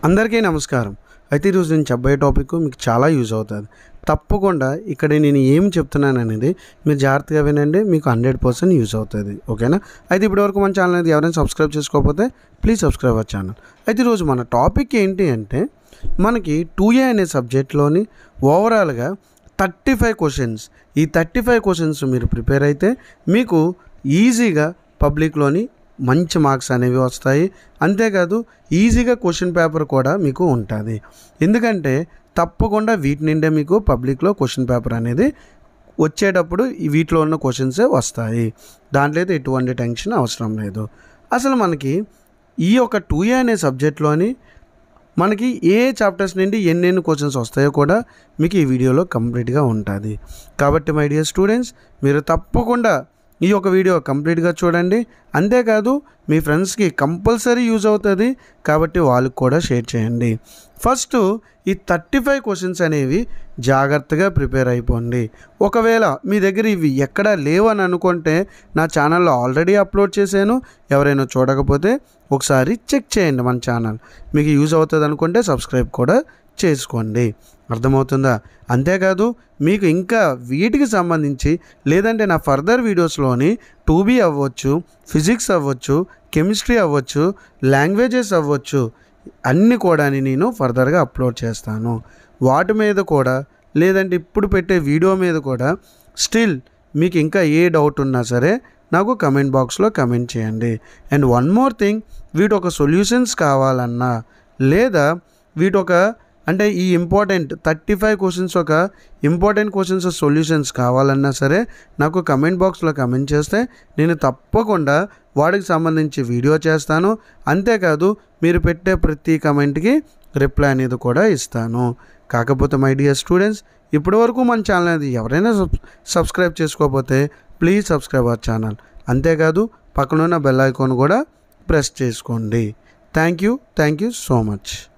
అందరికీ నమస్కారం అయితే ఈరోజు నేను చెప్పబోయే టాపిక్ మీకు చాలా యూజ్ అవుతుంది తప్పకుండా ఇక్కడ నేను ఏం చెప్తున్నాను అనేది మీరు జాగ్రత్తగా వినండి మీకు హండ్రెడ్ పర్సెంట్ యూజ్ అవుతుంది ఓకేనా అయితే ఇప్పటివరకు మన ఛానల్ అనేది ఎవరైనా సబ్స్క్రైబ్ చేసుకోకపోతే ప్లీజ్ సబ్స్క్రైబ్ అవర్ ఛానల్ అయితే ఈరోజు మన టాపిక్ ఏంటి అంటే మనకి టూ ఏ అనే సబ్జెక్ట్లోని ఓవరాల్గా థర్టీ ఫైవ్ క్వశ్చన్స్ ఈ థర్టీ ఫైవ్ క్వశ్చన్స్ మీరు ప్రిపేర్ అయితే మీకు ఈజీగా పబ్లిక్లోని మంచి మార్క్స్ అనేవి వస్తాయి అంతేకాదు ఈజీగా క్వశ్చన్ పేపర్ కూడా మీకు ఉంటుంది ఎందుకంటే తప్పకుండా వీటి నిండే మీకు పబ్లిక్లో క్వశ్చన్ పేపర్ అనేది వచ్చేటప్పుడు ఈ వీటిలో ఉన్న క్వశ్చన్సే వస్తాయి దాంట్లో అయితే ఎటువంటి టెన్షన్ అవసరం లేదు అసలు మనకి ఈ యొక్క టూ ఏ అనే సబ్జెక్ట్లోని మనకి ఏ చాప్టర్స్ నుండి ఎన్నెన్ని క్వశ్చన్స్ వస్తాయో కూడా మీకు ఈ వీడియోలో కంప్లీట్గా ఉంటుంది కాబట్టి మై డియర్ స్టూడెంట్స్ మీరు తప్పకుండా ఈ యొక్క వీడియో కంప్లీట్గా చూడండి అంతేకాదు మీ ఫ్రెండ్స్కి కంపల్సరీ యూజ్ అవుతుంది కాబట్టి వాళ్ళకి కూడా షేర్ చేయండి ఫస్ట్ ఈ థర్టీ ఫైవ్ క్వశ్చన్స్ అనేవి జాగ్రత్తగా ప్రిపేర్ అయిపోండి ఒకవేళ మీ దగ్గర ఇవి ఎక్కడా లేవని అనుకుంటే నా ఛానల్లో ఆల్రెడీ అప్లోడ్ చేశాను ఎవరైనా చూడకపోతే ఒకసారి చెక్ చేయండి మన ఛానల్ మీకు యూజ్ అవుతుంది అనుకుంటే సబ్స్క్రైబ్ కూడా చేసుకోండి అర్థమవుతుందా అంతేకాదు మీకు ఇంకా వీటికి సంబంధించి లేదంటే నా ఫర్దర్ వీడియోస్లోని టూ బీ అవ్వచ్చు ఫిజిక్స్ అవ్వచ్చు కెమిస్ట్రీ అవ్వచ్చు లాంగ్వేజెస్ అవ్వచ్చు అన్నీ కూడా నేను ఫర్దర్గా అప్లోడ్ చేస్తాను వాటి మీద కూడా లేదంటే ఇప్పుడు పెట్టే వీడియో మీద కూడా స్టిల్ మీకు ఇంకా ఏ డౌట్ ఉన్నా సరే నాకు కమెంట్ బాక్స్లో కమెంట్ చేయండి అండ్ వన్ మోర్ థింగ్ వీటి ఒక సొల్యూషన్స్ కావాలన్నా లేదా వీటి ఒక అంటే ఈ ఇంపార్టెంట్ థర్టీ ఫైవ్ క్వశ్చన్స్ ఒక ఇంపార్టెంట్ క్వశ్చన్స్ సొల్యూషన్స్ కావాలన్నా సరే నాకు కమెంట్ బాక్స్లో కమెంట్ చేస్తే నేను తప్పకుండా వాటికి సంబంధించి వీడియో చేస్తాను అంతేకాదు మీరు పెట్టే ప్రతి కమెంట్కి రిప్లై అనేది కూడా ఇస్తాను కాకపోతే మై డియర్ స్టూడెంట్స్ ఇప్పటివరకు మన ఛానల్ అనేది ఎవరైనా సబ్ సబ్స్క్రైబ్ చేసుకోకపోతే ప్లీజ్ సబ్స్క్రైబ్ అవర్ ఛానల్ అంతేకాదు పక్కనున్న బెల్ ఐకాన్ కూడా ప్రెస్ చేసుకోండి thank you thank you so much